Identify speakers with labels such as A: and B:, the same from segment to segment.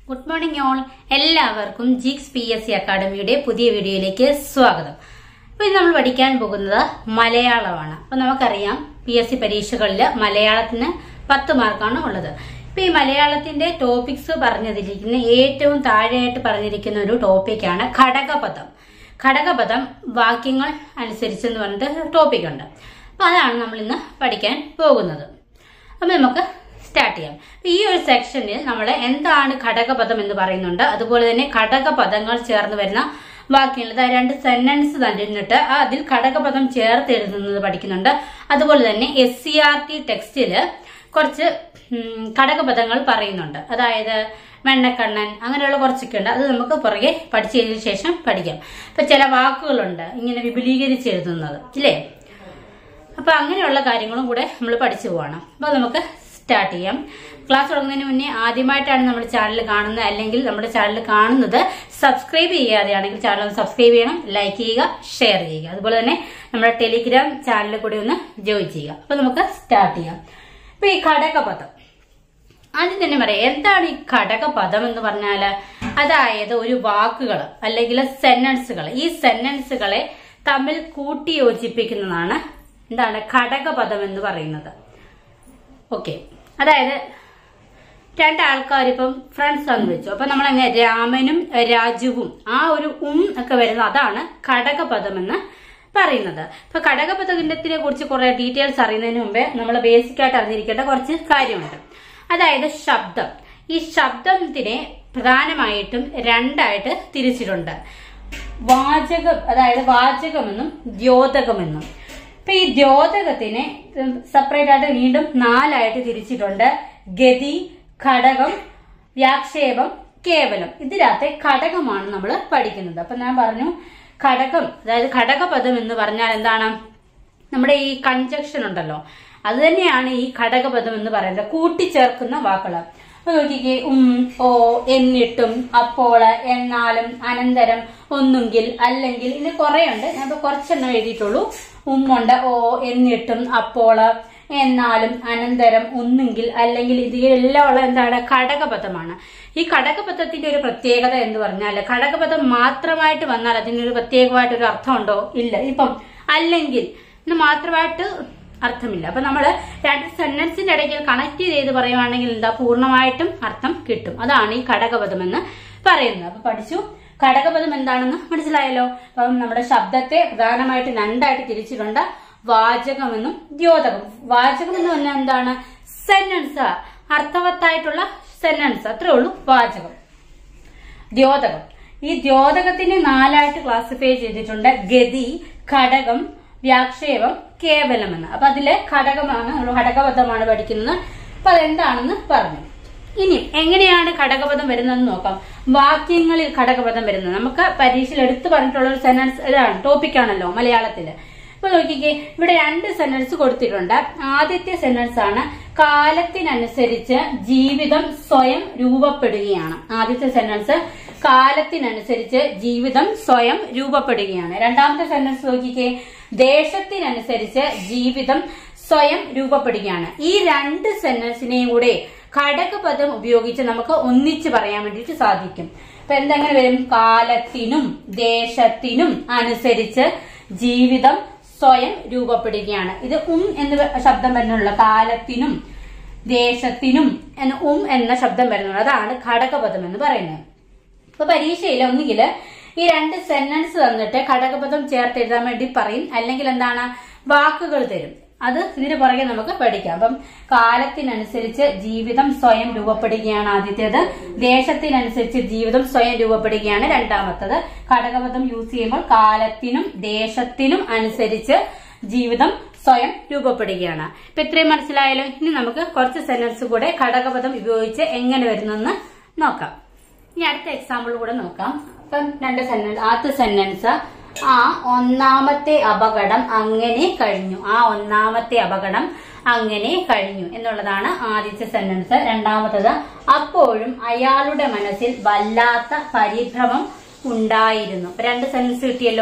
A: good morning all എല്ലാവർക്കും ജിക്സ് P S C അക്കാഡമിയുടെ പുതിയ വീഡിയോയിലേക്ക് സ്വാഗതം അപ്പൊ ഇന്ന് നമ്മൾ പഠിക്കാൻ പോകുന്നത് മലയാളമാണ് അപ്പൊ നമുക്കറിയാം പി എസ് സി പരീക്ഷകളിൽ മലയാളത്തിന് പത്ത് മാർക്കാണ് ഉള്ളത് ഇപ്പൊ ഈ മലയാളത്തിന്റെ ടോപ്പിക്സ് പറഞ്ഞതിരിക്കുന്ന ഏറ്റവും താഴെയായിട്ട് പറഞ്ഞിരിക്കുന്ന ഒരു ടോപ്പിക്കാണ് ഘടകപദം ഘടകപദം വാക്യങ്ങൾ അനുസരിച്ചെന്ന് പറഞ്ഞിട്ട് ടോപ്പിക് ഉണ്ട് അപ്പൊ അതാണ് നമ്മൾ ഇന്ന് പഠിക്കാൻ പോകുന്നത് അപ്പൊ നമുക്ക് സ്റ്റാർട്ട് ചെയ്യാം അപ്പൊ ഈ ഒരു സെക്ഷനിൽ നമ്മൾ എന്താണ് ഘടകപദം എന്ന് പറയുന്നുണ്ട് അതുപോലെ തന്നെ ഘടകപദങ്ങൾ ചേർന്ന് വരുന്ന വാക്യങ്ങൾ അതായത് രണ്ട് സെന്റൻസ് തന്നിട്ട് അതിൽ ഘടകപദം ചേർത്ത് എഴുതുന്നത് പഠിക്കുന്നുണ്ട് അതുപോലെ തന്നെ എസ് സി ആർ ടി ടെക്സ്റ്റില് കുറച്ച് ഉം, ഘടകപദങ്ങൾ പറയുന്നുണ്ട് അതായത് വെണ്ണക്കണ്ണൻ അങ്ങനെയുള്ള കുറച്ചൊക്കെ ഉണ്ട് അത് നമുക്ക് പുറകെ പഠിച്ചതിന് ശേഷം പഠിക്കാം ഇപ്പൊ ചില വാക്കുകളുണ്ട് ഇങ്ങനെ വിപുലീകരിച്ച് എഴുതുന്നത് ഇല്ലേ അപ്പൊ അങ്ങനെയുള്ള കാര്യങ്ങളും കൂടെ നമ്മൾ പഠിച്ചു പോവാണ് അപ്പൊ നമുക്ക് സ്റ്റാർട്ട് ചെയ്യാം ക്ലാസ് തുടങ്ങുന്നതിന് മുന്നേ ആദ്യമായിട്ടാണ് നമ്മുടെ ചാനൽ കാണുന്നത് അല്ലെങ്കിൽ നമ്മുടെ ചാനൽ കാണുന്നത് സബ്സ്ക്രൈബ് ചെയ്യാതെയാണെങ്കിൽ ചാനൽ ഒന്ന് സബ്സ്ക്രൈബ് ചെയ്യണം ലൈക്ക് ചെയ്യുക ഷെയർ ചെയ്യുക അതുപോലെ തന്നെ നമ്മുടെ ടെലിഗ്രാം ചാനലിൽ കൂടി ഒന്ന് ജോയിൻ ചെയ്യുക അപ്പൊ നമുക്ക് സ്റ്റാർട്ട് ചെയ്യാം ഇപ്പൊ ഈ ഘടകപദം ആദ്യം തന്നെ പറയാം എന്താണ് ഈ ഘടകപദം എന്ന് പറഞ്ഞാല് അതായത് ഒരു വാക്കുകൾ അല്ലെങ്കിൽ സെന്റൻസുകൾ ഈ സെന്റൻസുകളെ തമ്മിൽ കൂട്ടി യോജിപ്പിക്കുന്നതാണ് എന്താണ് ഘടകപദം എന്ന് പറയുന്നത് ഓക്കെ അതായത് രണ്ടാൾക്കാർ ഇപ്പം ഫ്രണ്ട്സ് ആണെന്ന് വെച്ചു അപ്പൊ നമ്മൾ അങ്ങനെ രാമനും രാജുവും ആ ഒരു ഉം ഒക്കെ വരുന്നത് അതാണ് ഘടകപദം എന്ന് പറയുന്നത് ഇപ്പൊ ഘടകപദത്തിനെ കുറിച്ച് കുറെ ഡീറ്റെയിൽസ് അറിയുന്നതിന് മുമ്പേ നമ്മൾ ബേസിക് ആയിട്ട് അറിഞ്ഞിരിക്കേണ്ട കുറച്ച് കാര്യമുണ്ട് അതായത് ശബ്ദം ഈ ശബ്ദത്തിനെ പ്രധാനമായിട്ടും രണ്ടായിട്ട് തിരിച്ചിട്ടുണ്ട് വാചകം അതായത് വാചകമെന്നും ദ്യോതകമെന്നും ഇപ്പൊ ഈ ദ്യോതകത്തിനെ സെപ്പറേറ്റ് ആയിട്ട് വീണ്ടും നാലായിട്ട് തിരിച്ചിട്ടുണ്ട് ഗതി ഘടകം വ്യാക്ഷേപം കേവലം ഇതിനകത്തെ ഘടകമാണ് നമ്മൾ പഠിക്കുന്നത് അപ്പൊ ഞാൻ പറഞ്ഞു ഘടകം അതായത് ഘടകപദം എന്ന് പറഞ്ഞാൽ എന്താണ് നമ്മുടെ ഈ കൺജക്ഷൻ ഉണ്ടല്ലോ അത് തന്നെയാണ് ഈ ഘടകപദം എന്ന് പറയുന്നത് കൂട്ടിച്ചേർക്കുന്ന വാക്കുകൾ അപ്പൊ നോക്കിക്കേ ഉം ഓ എന്നിട്ടും അപ്പോള് എന്നാലും അനന്തരം ഒന്നുകിൽ അല്ലെങ്കിൽ ഇനി കുറെ ഉണ്ട് ഞാൻ ഇപ്പൊ കുറച്ചെണ്ണം എഴുതിയിട്ടുള്ളൂ ഉമ്മുണ്ട് ഓ എന്നിട്ടും അപ്പോള് എന്നാലും അനന്തരം ഒന്നുകിൽ അല്ലെങ്കിൽ ഇതിലെല്ലാം ഉള്ള എന്താണ് ഘടകപദമാണ് ഈ ഘടകപദത്തിന്റെ ഒരു പ്രത്യേകത എന്ന് പറഞ്ഞാൽ ഘടകപദം മാത്രമായിട്ട് വന്നാൽ അതിനൊരു പ്രത്യേകമായിട്ട് ഒരു അർത്ഥമുണ്ടോ ഇല്ല ഇപ്പം അല്ലെങ്കിൽ ഇത് മാത്രമായിട്ട് അർത്ഥമില്ല അപ്പൊ നമ്മള് രണ്ട് സെന്റൻസിന്റെ ഇടയ്ക്ക് കണക്ട് ചെയ്ത് പറയുവാണെങ്കിൽ എന്താ പൂർണ്ണമായിട്ടും അർത്ഥം കിട്ടും അതാണ് ഈ ഘടകപദം എന്ന് പറയുന്നത് അപ്പൊ പഠിച്ചു ഘടകപദം എന്താണെന്ന് മനസ്സിലായല്ലോ അപ്പം നമ്മുടെ ശബ്ദത്തെ പ്രധാനമായിട്ട് രണ്ടായിട്ട് തിരിച്ചിട്ടുണ്ട് വാചകമെന്നും ദ്യോതകം വാചകം എന്ന് പറഞ്ഞാൽ എന്താണ് സെന്റൻസ് അർത്ഥവത്തായിട്ടുള്ള സെന്റൻസ് അത്രേ ഉള്ളൂ വാചകം ദ്യോതകം ഈ ദ്യോതകത്തിനെ നാലായിട്ട് ക്ലാസിഫൈ ചെയ്തിട്ടുണ്ട് ഗതി ഘടകം വ്യാക്ഷേപം കേവലം എന്ന് അപ്പൊ അതിലെ ഘടകമാണ് നമ്മൾ ഘടകപദമാണ് പഠിക്കുന്നത് അപ്പൊ അതെന്താണെന്ന് പറഞ്ഞു ഇനി എങ്ങനെയാണ് ഘടകപദം വരുന്നതെന്ന് നോക്കാം വാക്യങ്ങളിൽ ഘടകപദം വരുന്നത് നമുക്ക് പരീക്ഷയിൽ എടുത്തു പറഞ്ഞിട്ടുള്ള ഒരു സെന്റൻസ് ഇതാണ് ടോപ്പിക്കാണല്ലോ മലയാളത്തില് ഇപ്പൊ നോക്കിക്കേ ഇവിടെ രണ്ട് സെന്റൻസ് കൊടുത്തിട്ടുണ്ട് ആദ്യത്തെ സെന്റൻസ് ആണ് കാലത്തിനനുസരിച്ച് ജീവിതം സ്വയം രൂപപ്പെടുകയാണ് ആദ്യത്തെ സെന്റൻസ് കാലത്തിനനുസരിച്ച് ജീവിതം സ്വയം രൂപപ്പെടുകയാണ് രണ്ടാമത്തെ സെന്റൻസ് നോക്കിക്കേ ദേശത്തിനനുസരിച്ച് ജീവിതം സ്വയം രൂപപ്പെടുകയാണ് ഈ രണ്ട് സെന്റൻസിനെയും കൂടെ ഘടകപദം ഉപയോഗിച്ച് നമുക്ക് ഒന്നിച്ച് പറയാൻ വേണ്ടിയിട്ട് സാധിക്കും ഇപ്പൊ എന്തെങ്ങനെ വരും കാലത്തിനും ദേശത്തിനും അനുസരിച്ച് ജീവിതം സ്വയം രൂപപ്പെടുകയാണ് ഇത് ഉം എന്ന് ശബ്ദം വരുന്നുള്ള കാലത്തിനും ദേശത്തിനും എന്ന ഉം എന്ന ശബ്ദം വരുന്നുണ്ട് അതാണ് ഘടകപദം എന്ന് പറയുന്നത് ഇപ്പൊ പരീക്ഷയിൽ ഒന്നുകിൽ ഈ രണ്ട് സെന്റൻസ് തന്നിട്ട് ഘടകപദം ചേർത്ത് എഴുതാൻ വേണ്ടി പറയും അല്ലെങ്കിൽ എന്താണ് വാക്കുകൾ തരും അത് ഇതിന് പുറകെ നമുക്ക് പഠിക്കാം അപ്പം കാലത്തിനനുസരിച്ച് ജീവിതം സ്വയം രൂപപ്പെടുകയാണ് ആദ്യത്തേത് ദേശത്തിനനുസരിച്ച് ജീവിതം സ്വയം രൂപപ്പെടുകയാണ് രണ്ടാമത്തത് ഘടകപദം യൂസ് ചെയ്യുമ്പോൾ കാലത്തിനും ദേശത്തിനും അനുസരിച്ച് ജീവിതം സ്വയം രൂപപ്പെടുകയാണ് ഇപ്പൊ ഇത്രയും മനസ്സിലായാലോ ഇനി നമുക്ക് കുറച്ച് സെന്റൻസ് കൂടെ ഘടകപദം ഉപയോഗിച്ച് എങ്ങനെ വരുന്നെന്ന് നോക്കാം ഇനി അടുത്ത എക്സാമ്പിൾ കൂടെ നോക്കാം ഇപ്പം രണ്ട് സെന്റൻസ് ആദ്യത്തെ സെന്റൻസ് ആ ഒന്നാമത്തെ അപകടം അങ്ങനെ കഴിഞ്ഞു ആ ഒന്നാമത്തെ അപകടം അങ്ങനെ കഴിഞ്ഞു എന്നുള്ളതാണ് ആദ്യത്തെ സെന്റൻസ് രണ്ടാമത്തത് അപ്പോഴും അയാളുടെ മനസ്സിൽ വല്ലാത്ത പരിഭ്രമം ഉണ്ടായിരുന്നു ഇപ്പൊ രണ്ട് സെന്റൻസ് കിട്ടിയല്ലോ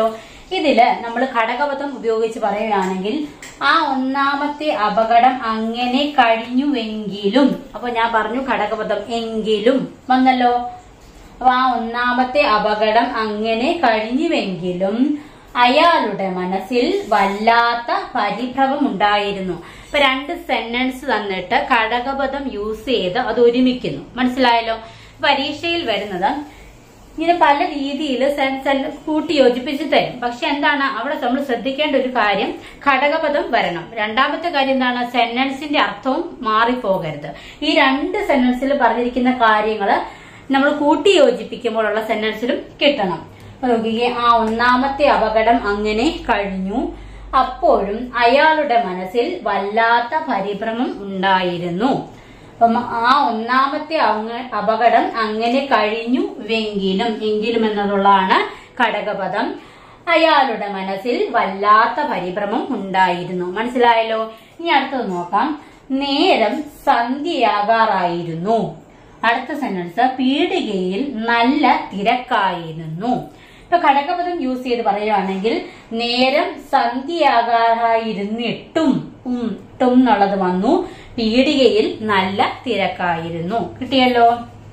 A: ഇതില് നമ്മൾ ഘടകപദം ഉപയോഗിച്ച് പറയുകയാണെങ്കിൽ ആ ഒന്നാമത്തെ അപകടം അങ്ങനെ കഴിഞ്ഞുവെങ്കിലും അപ്പൊ ഞാൻ പറഞ്ഞു ഘടകപദം എങ്കിലും വന്നല്ലോ അപ്പൊ ആ ഒന്നാമത്തെ അപകടം അങ്ങനെ കഴിഞ്ഞുവെങ്കിലും അയാളുടെ മനസ്സിൽ വല്ലാത്ത പരിഭ്രമം ഉണ്ടായിരുന്നു ഇപ്പൊ രണ്ട് സെന്റൻസ് തന്നിട്ട് ഘടകപദം യൂസ് ചെയ്ത് അത് ഒരുമിക്കുന്നു മനസ്സിലായല്ലോ പരീക്ഷയിൽ വരുന്നത് ഇങ്ങനെ പല രീതിയിൽ കൂട്ടി യോജിപ്പിച്ച് തരും പക്ഷെ എന്താണ് അവിടെ നമ്മൾ ശ്രദ്ധിക്കേണ്ട ഒരു കാര്യം ഘടകപദം വരണം രണ്ടാമത്തെ കാര്യം എന്താണ് സെന്റൻസിന്റെ അർത്ഥവും മാറിപ്പോകരുത് ഈ രണ്ട് സെന്റൻസിൽ പറഞ്ഞിരിക്കുന്ന കാര്യങ്ങൾ നമ്മൾ കൂട്ടി യോജിപ്പിക്കുമ്പോഴുള്ള സെന്റൻസിലും കിട്ടണം അപ്പൊ നോക്കിക്കേ ആ ഒന്നാമത്തെ അപകടം അങ്ങനെ കഴിഞ്ഞു അപ്പോഴും അയാളുടെ മനസ്സിൽ വല്ലാത്ത പരിഭ്രമം ഉണ്ടായിരുന്നു അപ്പം ആ ഒന്നാമത്തെ അങ്ങ- അപകടം അങ്ങനെ കഴിഞ്ഞുവെങ്കിലും എങ്കിലും എന്നതുള്ളതാണ് ഘടകപദം അയാളുടെ മനസ്സിൽ വല്ലാത്ത പരിഭ്രമം ഉണ്ടായിരുന്നു മനസ്സിലായല്ലോ ഇനി അടുത്തത് നോക്കാം നേരം സന്ധ്യയാകാറായിരുന്നു അടുത്ത സെന്റൻസ് പീടികയിൽ നല്ല തിരക്കായിരുന്നു ഇപ്പൊ ഘടകപദം യൂസ് ചെയ്ത് പറയുകയാണെങ്കിൽ നേരം സന്ധ്യയാകാറായിരുന്നിട്ടും ഉം ട്ടും എന്നുള്ളത് വന്നു പീടികയിൽ നല്ല തിരക്കായിരുന്നു കിട്ടിയല്ലോ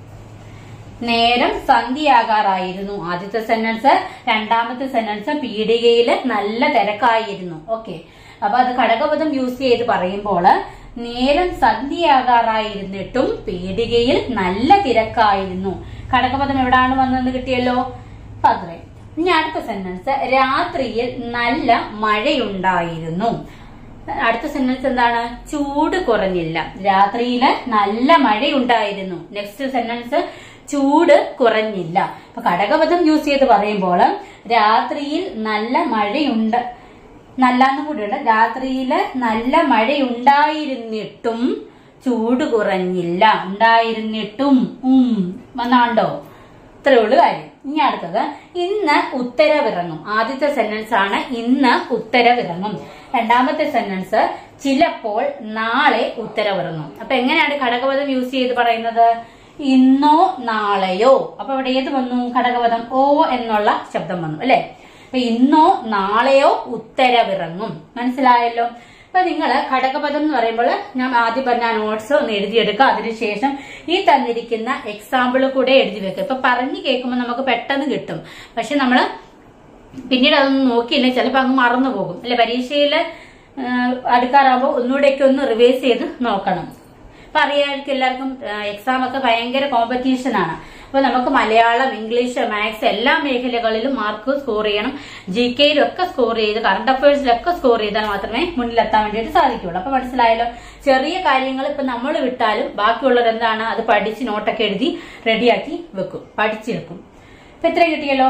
A: നേരം സന്ധ്യയാകാറായിരുന്നു ആദ്യത്തെ സെന്റൻസ് രണ്ടാമത്തെ സെന്റൻസ് പീടികയില് നല്ല തിരക്കായിരുന്നു ഓക്കെ അപ്പൊ അത് ഘടകപദം യൂസ് ചെയ്ത് പറയുമ്പോൾ നേരം സന്ധ്യയാകാറായിരുന്നിട്ടും പീടികയിൽ നല്ല തിരക്കായിരുന്നു ഘടകപദം എവിടാണ് വന്നതെന്ന് കിട്ടിയല്ലോ അപ്പൊ അത്രയും ഇനി അടുത്ത സെന്റൻസ് രാത്രിയിൽ നല്ല മഴയുണ്ടായിരുന്നു അടുത്ത സെന്റൻസ് എന്താണ് ചൂട് കുറഞ്ഞില്ല രാത്രിയില് നല്ല മഴയുണ്ടായിരുന്നു നെക്സ്റ്റ് സെന്റൻസ് ചൂട് കുറഞ്ഞില്ല അപ്പൊ ഘടകപദം യൂസ് ചെയ്ത് പറയുമ്പോൾ രാത്രിയിൽ നല്ല മഴയുണ്ട് നല്ലാന്നും കൂടിയുണ്ട് രാത്രിയില് നല്ല മഴയുണ്ടായിരുന്നിട്ടും ചൂട് കുറഞ്ഞില്ല ഉണ്ടായിരുന്നിട്ടും ഉം വന്നാണ്ടോ ഇത്രേ ഉള്ളു കാര്യം ഇനി അടുത്തത് ഇന്ന് ഉത്തരവിറങ്ങും ആദ്യത്തെ സെന്റൻസ് ആണ് ഇന്ന് ഉത്തരവിറങ്ങും രണ്ടാമത്തെ സെന്റൻസ് ചിലപ്പോൾ നാളെ ഉത്തരവിറങ്ങും അപ്പൊ എങ്ങനെയാണ് ഘടകപദം യൂസ് ചെയ്ത് പറയുന്നത് ഇന്നോ നാളെയോ അപ്പൊ ഇവിടെ ഏത് വന്നു ഘടകപദം ഓ എന്നുള്ള ശബ്ദം വന്നു അല്ലെ അപ്പൊ ഇന്നോ നാളെയോ ഉത്തരവിറങ്ങും മനസ്സിലായല്ലോ അപ്പൊ നിങ്ങൾ ഘടകപദം എന്ന് പറയുമ്പോൾ ഞാൻ ആദ്യം പറഞ്ഞ നോട്ട്സ് ഒന്ന് എഴുതിയെടുക്കുക അതിനുശേഷം ഈ തന്നിരിക്കുന്ന എക്സാമ്പിൾ കൂടെ എഴുതി വെക്കുക ഇപ്പൊ പറഞ്ഞു കേൾക്കുമ്പോൾ നമുക്ക് പെട്ടെന്ന് കിട്ടും പക്ഷെ നമ്മൾ പിന്നീട് അതൊന്നും നോക്കിയില്ല ചിലപ്പോൾ അങ്ങ് മറന്നു പോകും അല്ലെ പരീക്ഷയിൽ അടുക്കാറാകുമ്പോൾ ഒന്നുകൂടെയൊക്കെ ഒന്ന് റിവൈസ് ചെയ്ത് നോക്കണം അപ്പൊ അറിയാമായിരിക്കും എല്ലാവർക്കും എക്സാം ഒക്കെ ഭയങ്കര കോമ്പറ്റീഷൻ ആണ് അപ്പൊ നമുക്ക് മലയാളം ഇംഗ്ലീഷ് മാത്സ് എല്ലാ മേഖലകളിലും മാർക്ക് സ്കോർ ചെയ്യണം ജി കെയിലും ഒക്കെ സ്കോർ ചെയ്ത് കറണ്ട് അഫയേഴ്സിലൊക്കെ സ്കോർ ചെയ്താൽ മാത്രമേ മുന്നിലെത്താൻ വേണ്ടിയിട്ട് സാധിക്കുള്ളൂ അപ്പൊ മനസ്സിലായല്ലോ ചെറിയ കാര്യങ്ങൾ ഇപ്പൊ നമ്മൾ വിട്ടാലും ബാക്കിയുള്ളത് എന്താണ് അത് പഠിച്ച് നോട്ടൊക്കെ എഴുതി റെഡിയാക്കി വെക്കും പഠിച്ചെടുക്കും ഇപ്പൊ ഇത്രയും കിട്ടിയല്ലോ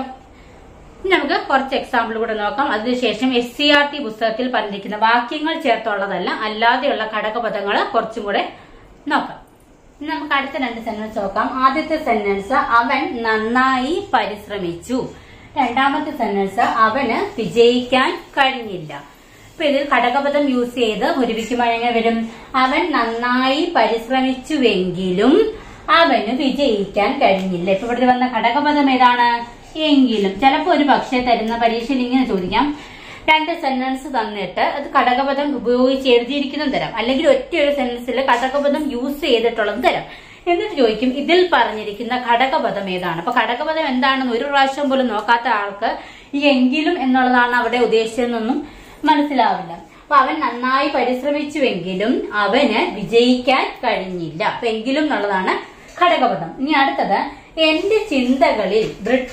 A: ഇനി നമുക്ക് കുറച്ച് എക്സാമ്പിൾ കൂടെ നോക്കാം അതിനുശേഷം എസ് സി ആർ ടി പുസ്തകത്തിൽ പറഞ്ഞിരിക്കുന്ന വാക്യങ്ങൾ ചേർത്തുള്ളതല്ല അല്ലാതെയുള്ള ഘടകപദങ്ങൾ കുറച്ചും കൂടെ നോക്കാം ഇനി നമുക്ക് അടുത്ത രണ്ട് സെന്റൻസ് നോക്കാം ആദ്യത്തെ സെന്റൻസ് അവൻ നന്നായി പരിശ്രമിച്ചു രണ്ടാമത്തെ സെന്റൻസ് അവന് വിജയിക്കാൻ കഴിഞ്ഞില്ല ഇപ്പൊ ഇതിൽ ഘടകപദം യൂസ് ചെയ്ത് ഒരുമിക്കുമ്പോൾ എങ്ങനെ വരും അവൻ നന്നായി പരിശ്രമിച്ചുവെങ്കിലും അവന് വിജയിക്കാൻ കഴിഞ്ഞില്ല ഇപ്പൊ ഇവിടെ വന്ന ഘടകപദം ഏതാണ് എങ്കിലും ചിലപ്പോ ഒരു പക്ഷേ തരുന്ന പരീക്ഷയിൽ ഇങ്ങനെ ചോദിക്കാം രണ്ട് സെന്റൻസ് തന്നിട്ട് അത് ഘടകപദം ഉപയോഗിച്ച് എഴുതിയിരിക്കുന്നതും തരാം അല്ലെങ്കിൽ ഒറ്റ ഒരു സെന്റൻസിൽ ഘടകപദം യൂസ് ചെയ്തിട്ടുള്ളതും തരാം എന്നിട്ട് ചോദിക്കും ഇതിൽ പറഞ്ഞിരിക്കുന്ന ഘടകപദം ഏതാണ് അപ്പൊ ഘടകപദം എന്താണെന്ന് ഒരു പ്രാവശ്യം പോലും നോക്കാത്ത ആൾക്ക് ഈ എങ്കിലും എന്നുള്ളതാണ് അവിടെ ഉദ്ദേശിച്ചതെന്നൊന്നും മനസ്സിലാവില്ല അപ്പൊ അവൻ നന്നായി പരിശ്രമിച്ചുവെങ്കിലും അവന് വിജയിക്കാൻ കഴിഞ്ഞില്ല അപ്പൊ എങ്കിലും എന്നുള്ളതാണ് ഘടകപദം ഇനി അടുത്തത് എന്റെ ചിന്തകളിൽ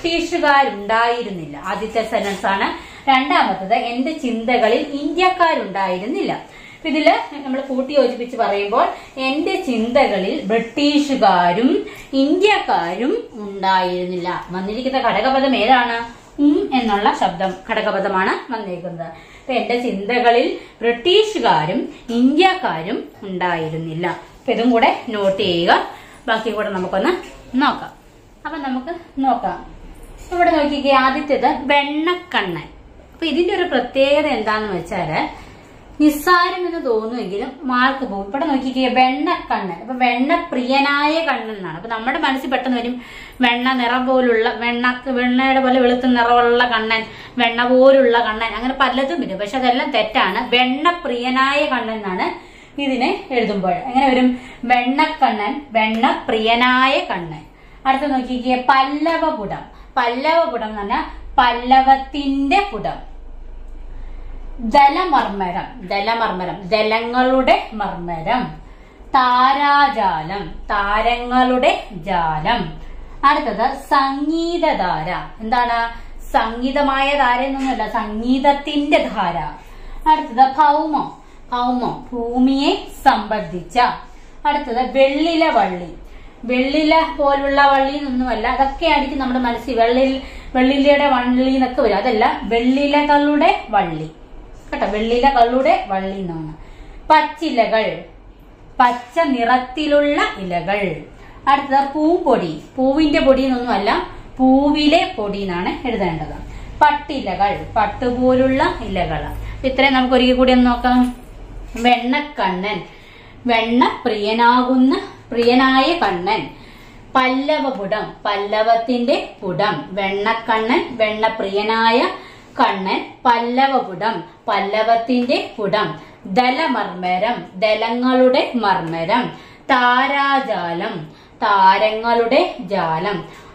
A: ബ്രിട്ടീഷുകാരുണ്ടായിരുന്നില്ല ആദ്യത്തെ സെന്റൻസ് ആണ് രണ്ടാമത്തത് എന്റെ ചിന്തകളിൽ ഇന്ത്യക്കാരുണ്ടായിരുന്നില്ല അപ്പൊ ഇതില് നമ്മൾ കൂട്ടി യോജിപ്പിച്ച് പറയുമ്പോൾ എന്റെ ചിന്തകളിൽ ബ്രിട്ടീഷുകാരും ഇന്ത്യക്കാരും ഉണ്ടായിരുന്നില്ല വന്നിരിക്കുന്ന ഘടകപദം ഏതാണ് ഉം എന്നുള്ള ശബ്ദം ഘടകപദമാണ് വന്നിരിക്കുന്നത് അപ്പൊ എന്റെ ചിന്തകളിൽ ബ്രിട്ടീഷുകാരും ഇന്ത്യക്കാരും ഉണ്ടായിരുന്നില്ല അപ്പൊ ഇതും കൂടെ നോട്ട് ചെയ്യുക ബാക്കി കൂടെ നമുക്കൊന്ന് നോക്കാം അപ്പൊ നമുക്ക് നോക്കാം ഇവിടെ നോക്കിക്കേ ആദ്യത്തേത് വെണ്ണക്കണ്ണൻ അപ്പൊ ഇതിന്റെ ഒരു പ്രത്യേകത എന്താന്ന് വെച്ചാല് നിസ്സാരം എന്ന് തോന്നുമെങ്കിലും മാർക്ക് പോകും ഇവിടെ നോക്കിക്കേ വെണ്ണക്കണ്ണൻ അപ്പൊ വെണ്ണപ്രിയനായ കണ്ണൻ എന്നാണ് അപ്പൊ നമ്മുടെ മനസ്സിൽ പെട്ടെന്ന് വരും വെണ്ണ നിറം പോലുള്ള വെണ്ണ വെണ്ണയുടെ പോലെ വെളുത്ത നിറമുള്ള കണ്ണൻ വെണ്ണ പോലുള്ള കണ്ണൻ അങ്ങനെ പലതും വരും പക്ഷെ അതെല്ലാം തെറ്റാണ് വെണ്ണപ്രിയനായ കണ്ണൻ എന്നാണ് ഇതിനെ എഴുതുമ്പോൾ എങ്ങനെ വരും വെണ്ണക്കണ്ണൻ വെണ്ണപ്രിയനായ കണ്ണൻ അടുത്ത നോക്കിക്കേ പല്ലവപുടം പല്ലവപുടം എന്ന് പറഞ്ഞാൽ പല്ലവത്തിന്റെ പുടം ദലമർമരം ദലമർമരം ദലങ്ങളുടെ മർമരം താരാജാലം താരങ്ങളുടെ ജാലം അടുത്തത് സംഗീതധാര എന്താണ് സംഗീതമായ ധാര എന്നൊന്നുമല്ല സംഗീതത്തിന്റെ ധാര അടുത്തത് ഭൗമം ഭൗമം ഭൂമിയെ സംബന്ധിച്ച അടുത്തത് വെള്ളില വള്ളി വെള്ളില പോലുള്ള വള്ളി എന്നൊന്നുമല്ല അതൊക്കെ ആയിരിക്കും നമ്മുടെ മനസ്സിൽ വെള്ളി വെള്ളിലയുടെ വള്ളി എന്നൊക്കെ വരും അതല്ല വെള്ളിലകളുടെ വള്ളി കേട്ടോ വെള്ളിലകളുടെ വള്ളി എന്നാണ് പച്ചിലകൾ പച്ച നിറത്തിലുള്ള ഇലകൾ അടുത്തത് പൂപ്പൊടി പൂവിന്റെ പൊടി എന്നൊന്നുമല്ല പൂവിലെ പൊടി എന്നാണ് എഴുതേണ്ടത് പട്ടിലകൾ പട്ടുപോലുള്ള ഇലകൾ ഇത്രയും നമുക്ക് ഒരിക്കൽ കൂടി ഒന്ന് നോക്കാം വെണ്ണക്കണ്ണൻ വെണ്ണ പ്രിയനാകുന്ന പ്രിയനായ കണ്ണൻ പല്ലവപുടം പല്ലവത്തിന്റെ പുടം വെണ്ണക്കണ്ണൻ വെണ്ണപ്രിയനായ കണ്ണൻ പല്ലവപുടം പല്ലവത്തിന്റെ പുടം ദലമർമരം ദലങ്ങളുടെ മർമരം താരാജാലം താരങ്ങളുടെ ജാലം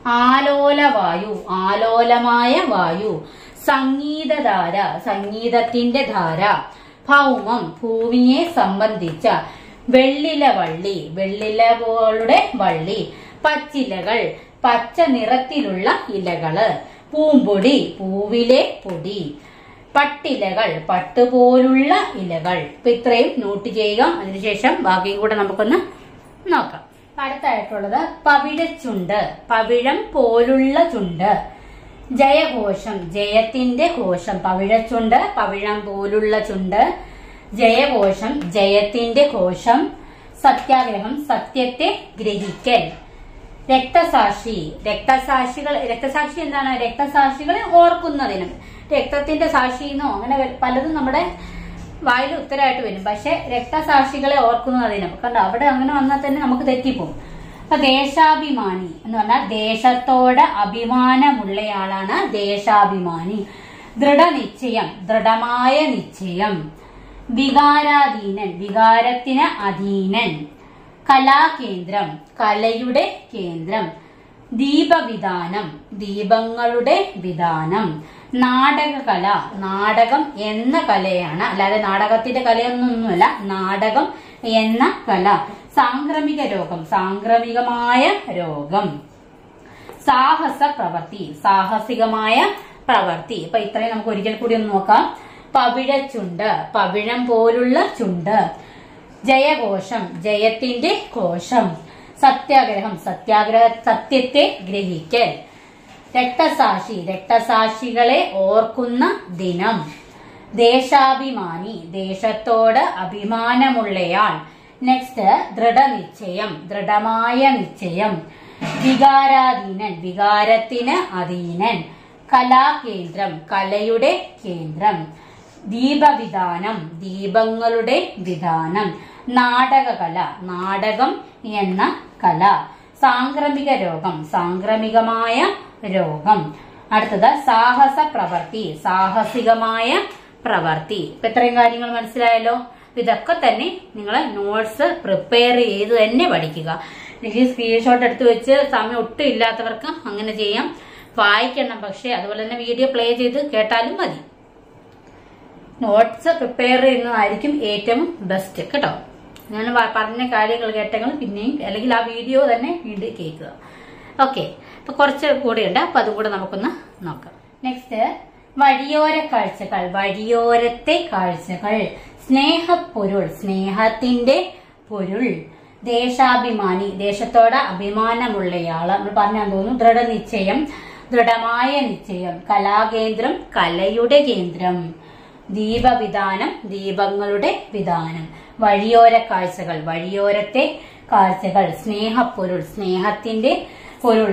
A: ആലോലവായു ആലോലമായ വായു സംഗീതധാര സംഗീതത്തിന്റെ ധാര ഭൗമം ഭൂമിയെ സംബന്ധിച്ച വെള്ളില വള്ളി വെള്ളിലകളുടെ വള്ളി പച്ചിലകൾ പച്ച നിറത്തിലുള്ള ഇലകള് പൂമ്പൊടി പൂവിലെ പൊടി പട്ടിലകൾ പട്ടുപോലുള്ള ഇലകൾ ഇപ്പൊ ഇത്രയും നോട്ട് ചെയ്യുക അതിനുശേഷം ബാക്കിയും കൂടെ നമുക്കൊന്ന് നോക്കാം അടുത്തായിട്ടുള്ളത് പവിഴച്ചുണ്ട് പവിഴം പോലുള്ള ചുണ്ട് ജയഘോഷം ജയത്തിന്റെ ഘോഷം പവിഴച്ചുണ്ട് പവിഴം പോലുള്ള ചുണ്ട് ജയഘോഷം ജയത്തിന്റെ ഘോഷം സത്യാഗ്രഹം സത്യത്തെ ഗ്രഹിക്കൽ രക്തസാക്ഷി രക്തസാക്ഷികൾ രക്തസാക്ഷി എന്താണ് രക്തസാക്ഷികളെ ഓർക്കുന്നതിനും രക്തത്തിന്റെ സാക്ഷി എന്നോ അങ്ങനെ വ- പലതും നമ്മുടെ വായിൽ ഉത്തരമായിട്ട് വരും പക്ഷെ രക്തസാക്ഷികളെ ഓർക്കുന്നതിനും കണ്ടോ അവിടെ അങ്ങനെ വന്നാൽ തന്നെ നമുക്ക് തെറ്റിപ്പോകും അപ്പൊ ദേശാഭിമാനി എന്ന് പറഞ്ഞാൽ ദേശത്തോട് അഭിമാനമുള്ളയാളാണ് ദേശാഭിമാനി ദൃഢനിശ്ചയം ദൃഢമായ നിശ്ചയം വികാരാധീനൻ വികാരത്തിന് അധീനൻ കലാകേന്ദ്രം കലയുടെ കേന്ദ്രം ദീപവിധാനം ദീപങ്ങളുടെ വിധാനം നാടകകല നാടകം എന്ന കലയാണ് അല്ലാതെ നാടകത്തിന്റെ കലയൊന്നൊന്നുമല്ല നാടകം എന്ന കല സാംക്രമിക രോഗം സാംക്രമികമായ രോഗം സാഹസ പ്രവൃത്തി സാഹസികമായ പ്രവൃത്തി അപ്പൊ ഇത്രയും നമുക്ക് ഒരിക്കൽ കൂടി ഒന്ന് നോക്കാം പവിഴച്ചുണ്ട് പവിഴം പോലുള്ള ചുണ്ട് ജയഘോഷം ജയത്തിന്റെ ഘോഷം സത്യാഗ്രഹം സത്യാഗ്രഹ സത്യത്തെ ഗ്രഹിക്കൽ രക്തസാക്ഷി രക്തസാക്ഷികളെ ഓർക്കുന്ന ദിനം ദേശാഭിമാനി ദേശത്തോട് അഭിമാനമുള്ളയാൾ നെക്സ്റ്റ് ദൃഢനിശ്ചയം ദൃഢമായ നിശ്ചയം വികാരാധീനൻ വികാരത്തിന് അധീനൻ കലാകേന്ദ്രം കലയുടെ കേന്ദ്രം ദീപവിധാനം ദീപങ്ങളുടെ വിധാനം നാടകകല നാടകം എന്ന കല സാംക്രമിക രോഗം സാംക്രമികമായ രോഗം അടുത്തത് സാഹസ പ്രവൃത്തി സാഹസികമായ പ്രവൃത്തി ഇപ്പൊ ഇത്രയും കാര്യങ്ങൾ മനസ്സിലായല്ലോ ഇതൊക്കെ തന്നെ നിങ്ങൾ നോട്ട്സ് പ്രിപ്പയർ ചെയ്ത് തന്നെ പഠിക്കുക എനിക്ക് സ്ക്രീൻഷോട്ട് എടുത്ത് വെച്ച് സമയം ഒട്ടും ഇല്ലാത്തവർക്ക് അങ്ങനെ ചെയ്യാം വായിക്കണം പക്ഷേ അതുപോലെ തന്നെ വീഡിയോ പ്ലേ ചെയ്ത് കേട്ടാലും മതി നോട്ട്സ് പ്രിപ്പയർ ചെയ്യുന്നതായിരിക്കും ഏറ്റവും ബെസ്റ്റ് കേട്ടോ ഞാൻ വ- പറഞ്ഞ കാര്യങ്ങൾ കേട്ടെങ്കിൽ പിന്നെയും അല്ലെങ്കിൽ ആ വീഡിയോ തന്നെ വീണ്ടും കേൾക്കുക ഓക്കെ അപ്പൊ കുറച്ച് കൂടെയുണ്ട് അപ്പൊ അതും കൂടെ നമുക്കൊന്ന് നോക്കാം നെക്സ്റ്റ് വഴിയോര കാഴ്ചകൾ വഴിയോരത്തെ കാഴ്ചകൾ സ്നേഹപ്പൊരുൾ സ്നേഹത്തിന്റെ പൊരുൾ ദേശാഭിമാനി ദേശത്തോട് അഭിമാനമുള്ളയാള് നമ്മൾ പറഞ്ഞാൽ തോന്നുന്നു ദൃഢനിശ്ചയം ദൃഢമായ നിശ്ചയം കലാകേന്ദ്രം കലയുടെ കേന്ദ്രം ദീപവിധാനം ദീപങ്ങളുടെ വിധാനം വഴിയോര കാഴ്ചകൾ വഴിയോരത്തെ കാഴ്ചകൾ സ്നേഹപ്പൊരുൾ സ്നേഹത്തിന്റെ പൊരുൾ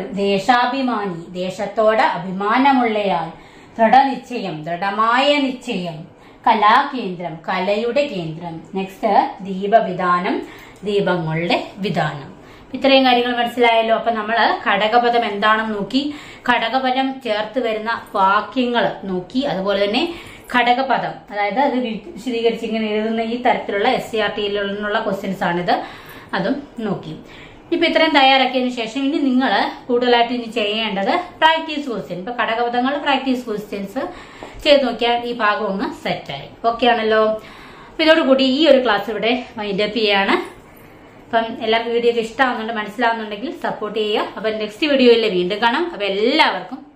A: ദേശാഭിമാനി ദേശത്തോട് അഭിമാനമുള്ളയാൾ ദൃഢനിശ്ചയം ദൃഢമായ നിശ്ചയം കലാകേന്ദ്രം കലയുടെ കേന്ദ്രം നെക്സ്റ്റ് ദീപവിധാനം ദീപങ്ങളുടെ വിധാനം ഇത്രയും കാര്യങ്ങൾ മനസ്സിലായല്ലോ അപ്പൊ നമ്മള് ഘടകപദം എന്താണെന്ന് നോക്കി ഘടകപദം ചേർത്ത് വരുന്ന വാക്യങ്ങൾ നോക്കി അതുപോലെ തന്നെ ഘടകപദം അതായത് അത് വി- വിശദീകരിച്ച് ഇങ്ങനെ എഴുതുന്ന ഈ തരത്തിലുള്ള എസ് സി ആർ ടിയിൽ നിന്നുള്ള ക്വസ്റ്റ്യൻസ് ആണിത് അതും നോക്കി ഇപ്പൊ ഇത്രയും തയ്യാറാക്കിയതിനു ശേഷം ഇനി നിങ്ങൾ കൂടുതലായിട്ട് ഇനി ചെയ്യേണ്ടത് പ്രാക്ടീസ് ക്വസ്റ്റ്യൻ ഇപ്പൊ ഘടകപദങ്ങൾ പ്രാക്ടീസ് ക്വസ്റ്റ്യൻസ് ചെയ്ത് നോക്കിയാൽ ഈ ഭാഗം ഒന്ന് സെറ്റായി ഓക്കെ ആണല്ലോ അപ്പൊ ഇതോടുകൂടി ഈ ഒരു ക്ലാസ് ഇവിടെ വൈൻഡപ്പ് ചെയ്യാണ് അപ്പം എല്ലാവർക്കും വീഡിയോ ഒക്കെ ഇഷ്ടമാവുന്നുണ്ട് മനസ്സിലാവുന്നുണ്ടെങ്കിൽ സപ്പോർട്ട് ചെയ്യുക അപ്പം നെക്സ്റ്റ് വീഡിയോയിൽ വീണ്ടും കാണാം അപ്പം എല്ലാവർക്കും